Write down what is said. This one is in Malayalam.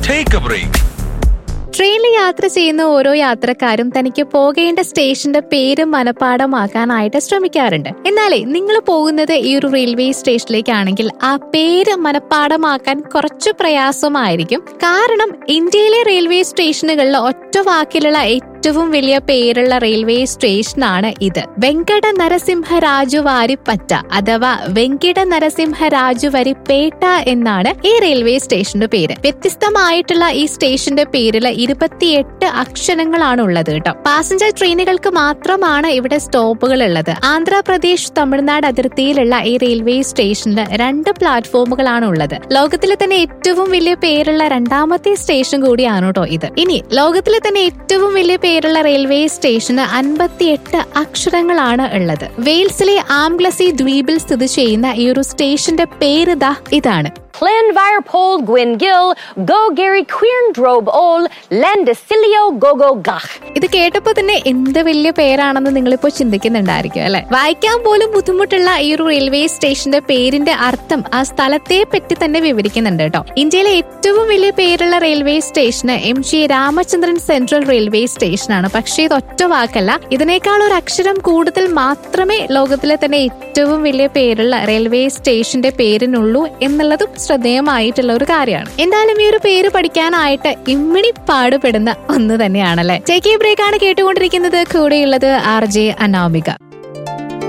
ടേക്ക് എ ബ്രേക്ക് ട്രെയിനിൽ യാത്ര ചെയ്യുന്ന ഓരോ യാത്രക്കാരും തനിക്ക് പോകേണ്ട സ്റ്റേഷന്റെ പേര് മനഃപ്പാടമാക്കാനായിട്ട് ശ്രമിക്കാറുണ്ട് എന്നാലേ നിങ്ങൾ പോകുന്നത് ഈ ഒരു റെയിൽവേ സ്റ്റേഷനിലേക്കാണെങ്കിൽ ആ പേര് മനഃപ്പാടമാക്കാൻ കുറച്ച് പ്രയാസമായിരിക്കും കാരണം ഇന്ത്യയിലെ റെയിൽവേ സ്റ്റേഷനുകളിൽ ഒറ്റ വാക്കിലുള്ള ഏറ്റവും വലിയ പേരുള്ള റെയിൽവേ സ്റ്റേഷനാണ് ഇത് വെങ്കട നരസിംഹ രാജുവാരിപ്പറ്റ അഥവാ വെങ്കിട നരസിംഹ രാജുവരിപ്പേട്ട എന്നാണ് ഈ റെയിൽവേ സ്റ്റേഷന്റെ പേര് വ്യത്യസ്തമായിട്ടുള്ള ഈ സ്റ്റേഷന്റെ പേരിൽ ഇരുപത്തിയെട്ട് അക്ഷരങ്ങളാണ് ഉള്ളത് കേട്ടോ പാസഞ്ചർ ട്രെയിനുകൾക്ക് മാത്രമാണ് ഇവിടെ സ്റ്റോപ്പുകൾ ഉള്ളത് ആന്ധ്രാപ്രദേശ് തമിഴ്നാട് അതിർത്തിയിലുള്ള ഈ റെയിൽവേ സ്റ്റേഷനിൽ രണ്ട് പ്ലാറ്റ്ഫോമുകളാണ് ഉള്ളത് ലോകത്തിലെ തന്നെ ഏറ്റവും വലിയ പേരുള്ള രണ്ടാമത്തെ സ്റ്റേഷൻ കൂടിയാണ് കേട്ടോ ഇത് ഇനി ലോകത്തിലെ തന്നെ ഏറ്റവും വലിയ പേരുള്ള റെയിൽവേ സ്റ്റേഷന് അൻപത്തിയെട്ട് അക്ഷരങ്ങളാണ് ഉള്ളത് വെയിൽസിലെ ആംഗ്ലസി ദ്വീപിൽ സ്ഥിതി ചെയ്യുന്ന ഈ ഒരു സ്റ്റേഷന്റെ പേര് ദാ ഇതാണ് Llyn Vair Pol Gwyn Gill, Go Gary Queern Drobe Ol, Lendicilio Gogo Gach. ഇത് കേട്ടപ്പോ തന്നെ എന്ത് വലിയ പേരാണെന്ന് നിങ്ങളിപ്പോ ചിന്തിക്കുന്നുണ്ടായിരിക്കും അല്ലെ വായിക്കാൻ പോലും ബുദ്ധിമുട്ടുള്ള ഈ ഒരു റെയിൽവേ സ്റ്റേഷന്റെ പേരിന്റെ അർത്ഥം ആ സ്ഥലത്തെ പറ്റി തന്നെ വിവരിക്കുന്നുണ്ട് കേട്ടോ ഇന്ത്യയിലെ ഏറ്റവും വലിയ പേരുള്ള റെയിൽവേ സ്റ്റേഷന് M G Ramachandran central railway സ്റ്റേഷനാണ് പക്ഷേ ഇത് ഒറ്റ വാക്കല്ല ഇതിനേക്കാൾ ഒരു അക്ഷരം കൂടുതൽ മാത്രമേ ലോകത്തിലെ തന്നെ ഏറ്റവും വലിയ പേരുള്ള റെയിൽവേ സ്റ്റേഷന്റെ പേരിനുള്ളൂ എന്നുള്ളതും ശ്രദ്ധേയമായിട്ടുള്ള ഒരു കാര്യമാണ് എന്തായാലും ഈ ഒരു പേര് പഠിക്കാനായിട്ട് ഇമ്മിണി പാടുപെടുന്ന ഒന്ന് തന്നെയാണല്ലേ ടേക്ക് ബ്രേക്ക് ആണ് കേട്ടുകൊണ്ടിരിക്കുന്നത് കൂടെയുള്ളത് ആർ ജെ അനാമിക